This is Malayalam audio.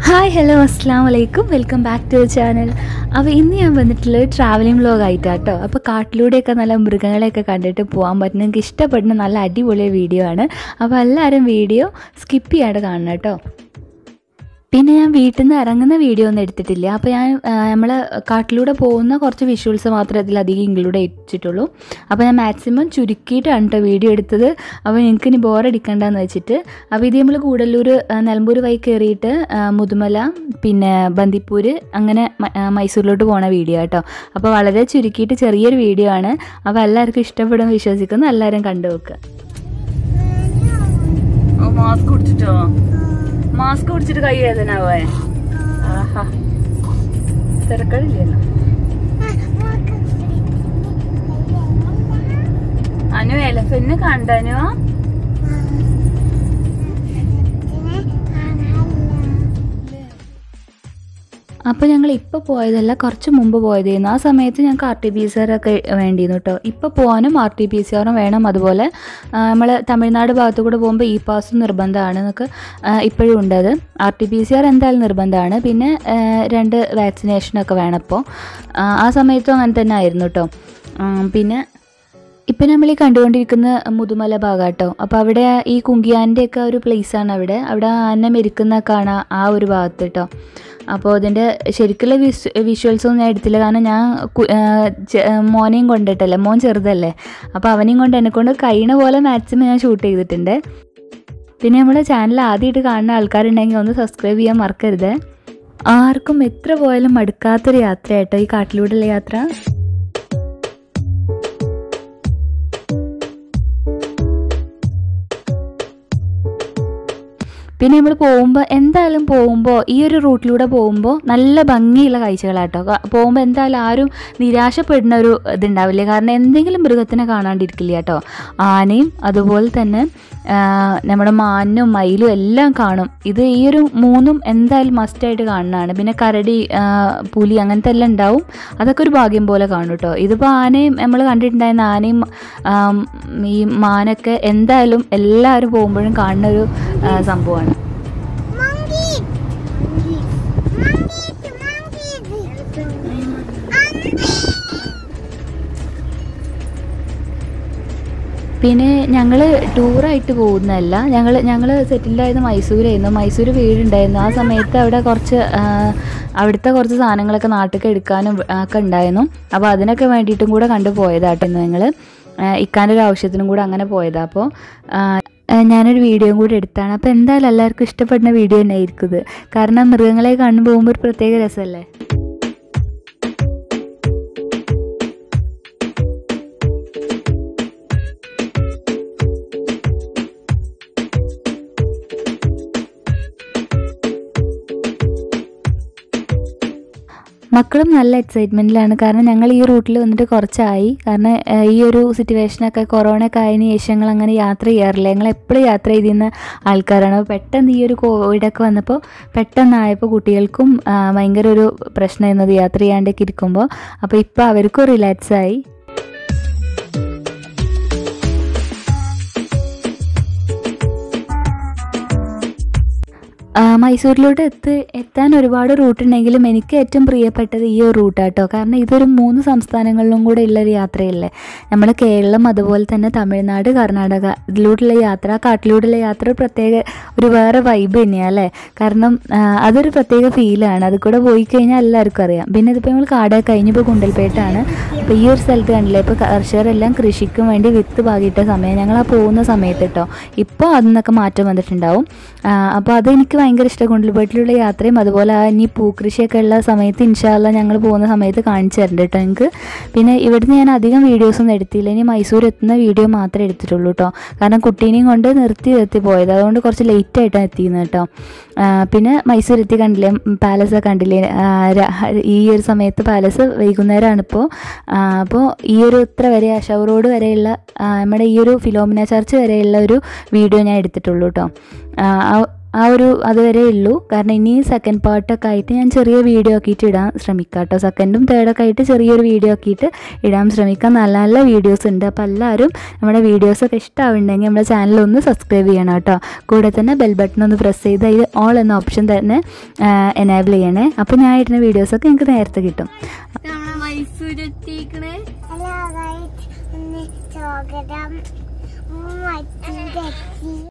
ഹായ് ഹലോ അസ്സാം വലൈക്കും വെൽക്കം ബാക്ക് ടു ചാനൽ അപ്പോൾ ഇന്ന് ഞാൻ വന്നിട്ടുള്ളത് ട്രാവലിംഗ് വ്ലോഗ് ആയിട്ടാട്ടോ അപ്പോൾ കാട്ടിലൂടെയൊക്കെ നല്ല മൃഗങ്ങളെയൊക്കെ കണ്ടിട്ട് പോകാൻ പറ്റുന്ന നിങ്ങൾക്ക് ഇഷ്ടപ്പെടുന്ന നല്ല അടിപൊളി വീഡിയോ ആണ് അപ്പോൾ എല്ലാവരും വീഡിയോ സ്കിപ്പ് ചെയ്യാതെ കാണണം കേട്ടോ പിന്നെ ഞാൻ വീട്ടിൽ നിന്ന് ഇറങ്ങുന്ന വീഡിയോ ഒന്നും എടുത്തിട്ടില്ല അപ്പോൾ ഞാൻ നമ്മൾ കാട്ടിലൂടെ പോകുന്ന കുറച്ച് വിഷ്വൽസ് മാത്രമേ അതിലധികം ഇൻക്ലൂഡ് ചെയ്തിട്ടുള്ളൂ അപ്പോൾ ഞാൻ മാക്സിമം ചുരുക്കിയിട്ടാണ് കേട്ടോ വീഡിയോ എടുത്തത് അപ്പോൾ നിങ്ങൾക്ക് ഇനി ബോറടിക്കണ്ടെന്ന് വെച്ചിട്ട് അപ്പോൾ ഇത് നമ്മൾ കൂടല്ലൂർ ആ, നിലമ്പൂർ വഴി കയറിയിട്ട് ആ, മുതുമല പിന്നെ ബന്ദിപ്പൂർ അങ്ങനെ മ- ആ, മൈസൂരിലോട്ട് പോണ വീഡിയോ കേട്ടോ അപ്പോൾ വളരെ ചുരുക്കിയിട്ട് ചെറിയൊരു വീഡിയോ ആണ് അപ്പോൾ എല്ലാവർക്കും ഇഷ്ടപ്പെടും വിശ്വസിക്കുന്നു എല്ലാവരും കണ്ടു നോക്കുക മാസ്ക് കുടിച്ചിട്ടോ മാസ്ക് കുടിച്ചിട്ട് കൈ വേദനാവേ ആഹാ തിരക്കടില്ലല്ലോ അനു എലഫന്റിനെ കണ്ടനു അപ്പോൾ ഞങ്ങൾ ഇപ്പോൾ പോയതല്ല കുറച്ച് മുമ്പ് പോയതായിരുന്നു ആ സമയത്ത് ഞങ്ങൾക്ക് R T P C R ഒക്കെ വേണ്ടിയിരുന്നു കേട്ടോ ഇപ്പോൾ പോകാനും ആർ ടി പി സി ആറും വേണം അതുപോലെ നമ്മൾ തമിഴ്നാട് ഭാഗത്തു കൂടെ പോകുമ്പോൾ ഇ പാസ് നിർബന്ധമാണ് എന്നൊക്കെ ഇപ്പോഴും ഉണ്ട് അത് R T P C R എന്തായാലും നിർബന്ധമാണ് പിന്നെ ആ, രണ്ട് വാക്സിനേഷനൊക്കെ വേണം ഇപ്പോൾ ആ സമയത്തും അങ്ങനെ തന്നെ ആയിരുന്നു കേട്ടോ ആ, പിന്നെ ഇപ്പം നമ്മൾ ഈ കണ്ടുകൊണ്ടിരിക്കുന്ന മുതുമല ഭാഗം കേട്ടോ അപ്പോൾ അവിടെ ഈ കുങ്കിയാൻ്റെ ഒക്കെ ഒരു പ്ലേസാണ് അവിടെ അവിടെ ആന മെരുക്കുന്ന കാണാം ആ ഒരു ഭാഗത്ത് കേട്ടോ അപ്പോൾ അതിൻ്റെ ശരിക്കുള്ള വിസ് വിഷ്വൽസ് ഒന്നും ഞാൻ എടുത്തില്ല കാരണം ഞാൻ കു- ആ, ചെ- ആ, മോനെയും കൊണ്ടിട്ടല്ലേ മോൻ ചെറുതല്ലേ അപ്പോൾ അവനെയും കൊണ്ട് എന്നെ കൊണ്ട് കഴിയണ പോലെ മാക്സിമം ഞാൻ ഷൂട്ട് ചെയ്തിട്ടുണ്ട് പിന്നെ നമ്മുടെ ചാനൽ ആദ്യമായിട്ട് കാണുന്ന ആൾക്കാരുണ്ടെങ്കിൽ ഒന്ന് സബ്സ്ക്രൈബ് ചെയ്യാൻ മറക്കരുത് ആർക്കും എത്ര പോയാലും മടുക്കാത്തൊരു യാത്രയാട്ടോ ഈ കാട്ടിലൂടെയുള്ള യാത്ര പിന്നെ നമ്മൾ പോകുമ്പോൾ എന്തായാലും പോകുമ്പോൾ ഈ ഒരു റൂട്ടിലൂടെ പോകുമ്പോൾ നല്ല ഭംഗിയുള്ള കാഴ്ചകളാട്ടോ ക- പോകുമ്പോൾ എന്തായാലും ആരും നിരാശപ്പെടുന്ന ഒരു ഇതുണ്ടാവില്ല കാരണം എന്തെങ്കിലും മൃഗത്തിനെ കാണാണ്ടിരിക്കില്ല കേട്ടോ ആനയും അതുപോലെ തന്നെ ആ, നമ്മുടെ മാനും മയിലും എല്ലാം കാണും ഇത് ഈ ഒരു മൂന്നും എന്തായാലും മസ്റ്റായിട്ട് കാണുന്നതാണ് പിന്നെ കരടി ആ, പുലി അങ്ങനത്തെ എല്ലാം ഉണ്ടാവും അതൊക്കെ ഒരു ഭാഗ്യം പോലെ കാണും കേട്ടോ ഇതിപ്പോൾ ആനയും നമ്മൾ കണ്ടിട്ടുണ്ടായിരുന്ന ആനയും ആം, ഈ മാനൊക്കെ എന്തായാലും എല്ലാവരും പോകുമ്പോഴും കാണുന്ന ഒരു ആ, സംഭവമാണ് പിന്നെ ഞങ്ങൾ ടൂറായിട്ട് പോകുന്നതല്ല ഞങ്ങൾ ഞങ്ങൾ സെറ്റിൽഡായത് മൈസൂരായിരുന്നു മൈസൂർ വീടുണ്ടായിരുന്നു ആ സമയത്ത് അവിടെ കുറച്ച് ആ, അവിടുത്തെ കുറച്ച് സാധനങ്ങളൊക്കെ നാട്ടിലേക്ക് എടുക്കാനും ഒക്കെ ഉണ്ടായിരുന്നു അപ്പോൾ അതിനൊക്കെ വേണ്ടിയിട്ടും കൂടെ കണ്ടു പോയതാട്ടോ ഞങ്ങൾ ഇക്കാൻ്റെ ഒരു ആവശ്യത്തിനും കൂടെ അങ്ങനെ പോയതാണ് അപ്പോൾ ഞാനൊരു വീഡിയോയും കൂടി എടുത്താണ് അപ്പോൾ എന്തായാലും എല്ലാവർക്കും ഇഷ്ടപ്പെടുന്ന വീഡിയോ തന്നെ ആയിരിക്കും ഇത് കാരണം മൃഗങ്ങളെ കണ്ടു പോകുമ്പോൾ ഒരു പ്രത്യേക രസമല്ലേ മക്കളും നല്ല എക്സൈറ്റ്മെൻറ്റിലാണ് കാരണം ഞങ്ങൾ ഈ റൂട്ടിൽ വന്നിട്ട് കുറച്ചായി കാരണം ഏഹ്, ഈ ഒരു സിറ്റുവേഷനൊക്കെ കൊറോണ ഒക്കെ ആയതിനു ശേഷം ഞങ്ങൾ അങ്ങനെ യാത്ര ചെയ്യാറില്ല ഞങ്ങൾ എപ്പോഴും യാത്ര ചെയ്തിരുന്ന ആൾക്കാരാണ് അപ്പോൾ പെട്ടെന്ന് ഈ ഒരു കോവിഡൊക്കെ വന്നപ്പോൾ പെട്ടെന്നായപ്പോൾ കുട്ടികൾക്കും ആ, ഭയങ്കര ഒരു പ്രശ്നമായിരുന്നു അത് യാത്ര ചെയ്യാണ്ടൊക്കെ ഇരിക്കുമ്പോൾ അപ്പോൾ ഇപ്പോൾ അവർക്കും റിലാക്സ് ആയി ആ, മൈസൂരിലോട്ട് എത്തി എത്താൻ ഒരുപാട് റൂട്ട് ഉണ്ടെങ്കിലും എനിക്ക് ഏറ്റവും പ്രിയപ്പെട്ടത് ഈ ഒരു റൂട്ടാട്ടോ കാരണം ഇതൊരു മൂന്ന് സംസ്ഥാനങ്ങളിലും കൂടെ ഉള്ളൊരു യാത്രയല്ലേ നമ്മൾ കേരളം അതുപോലെ തന്നെ തമിഴ്നാട് കർണാടക ഇതിലൂടെയുള്ള യാത്ര കാട്ടിലൂടെയുള്ള യാത്ര ഒരു പ്രത്യേക ഒരു വേറെ വൈബ് തന്നെയാണ് അല്ലേ കാരണം ആ, അതൊരു പ്രത്യേക ഫീലാണ് അത് കൂടെ പോയി കഴിഞ്ഞാൽ എല്ലാവർക്കും അറിയാം പിന്നെ ഇതിപ്പോൾ നമ്മൾ കാടൊക്കെ കഴിഞ്ഞിപ്പോൾ കുണ്ടൽപേട്ടാണ് അപ്പോൾ ഈ ഒരു സ്ഥലത്ത് കണ്ടില്ലേ ഇപ്പോൾ കർഷകരെല്ലാം കൃഷിക്കും വേണ്ടി വിത്ത് പാകിയിട്ട സമയം ഞങ്ങൾ ആ പോകുന്ന സമയത്ത് കേട്ടോ ഇപ്പോൾ അതിൽ നിന്നൊക്കെ മാറ്റം വന്നിട്ടുണ്ടാവും അപ്പോൾ അത് എനിക്ക് ഭയങ്കര ഇഷ്ടം കുണ്ടൽപേട്ടിലുള്ള യാത്രയും അതുപോലെ ആ ഇനി പൂക്കൃഷിയൊക്കെ ഉള്ള സമയത്ത് ഇൻഷാല്ല ഞങ്ങൾ പോകുന്ന സമയത്ത് കാണിച്ചു തരുന്നുണ്ട് കേട്ടോ എനിക്ക് പിന്നെ ഇവിടുന്ന് ഞാൻ അധികം വീഡിയോസൊന്നും എടുത്തില്ല ഇനി മൈസൂർ എത്തുന്ന വീഡിയോ മാത്രമേ എടുത്തിട്ടുള്ളൂ കേട്ടോ കാരണം കുട്ടീനെയും കൊണ്ട് നിർത്തി നിർത്തി പോയത് അതുകൊണ്ട് കുറച്ച് ലേറ്റ് ആയിട്ടാണ് എത്തിയിരുന്നത് കേട്ടോ ആ, പിന്നെ മൈസൂർ എത്തി കണ്ടില്ലേ പാലസ് കണ്ടില്ലേ ആ, ര- ഈ ഒരു സമയത്ത് പാലസ് വൈകുന്നേരമാണ് ഇപ്പോൾ അപ്പോൾ ഈ ഒരു ഇത്ര വരെ അശൗ റോഡ് വരെയുള്ള ആ, നമ്മുടെ ഈ ഒരു ഫിലോമിന ചർച്ച് വരെയുള്ള ഒരു വീഡിയോ ഞാൻ എടുത്തിട്ടുള്ളൂ കേട്ടോ ആ, ആ- ആ ഒരു അതുവരെ ഉള്ളൂ കാരണം ഇനി സെക്കൻഡ് പാർട്ടൊക്കെ ആയിട്ട് ഞാൻ ചെറിയ വീഡിയോ ആക്കിയിട്ട് ഇടാൻ ശ്രമിക്കാം കേട്ടോ സെക്കൻഡും തേർഡൊക്കെ ആയിട്ട് ചെറിയൊരു വീഡിയോ ആക്കിയിട്ട് ഇടാൻ ശ്രമിക്കാം നല്ല നല്ല വീഡിയോസ് ഉണ്ട് അപ്പോൾ എല്ലാവരും നമ്മുടെ വീഡിയോസൊക്കെ ഇഷ്ടമാവുന്നുണ്ടെങ്കിൽ നമ്മുടെ ചാനൽ ഒന്ന് സബ്സ്ക്രൈബ് ചെയ്യണം കേട്ടോ കൂടെ തന്നെ ബെൽ ബട്ടൺ ഒന്ന് പ്രസ് ചെയ്ത് അതിൽ ഓൾ എന്ന ഓപ്ഷൻ തന്നെ എനേബിൾ ചെയ്യണേ അപ്പോൾ ഞാൻ ഇടുന്ന വീഡിയോസൊക്കെ നിങ്ങൾക്ക് നേരത്തെ കിട്ടും നമ്മളെ മൈസൂരെത്തിക്കണേ ഹലോ ഗൈസ് ഒന്ന് സ്വാഗതം മറ്റു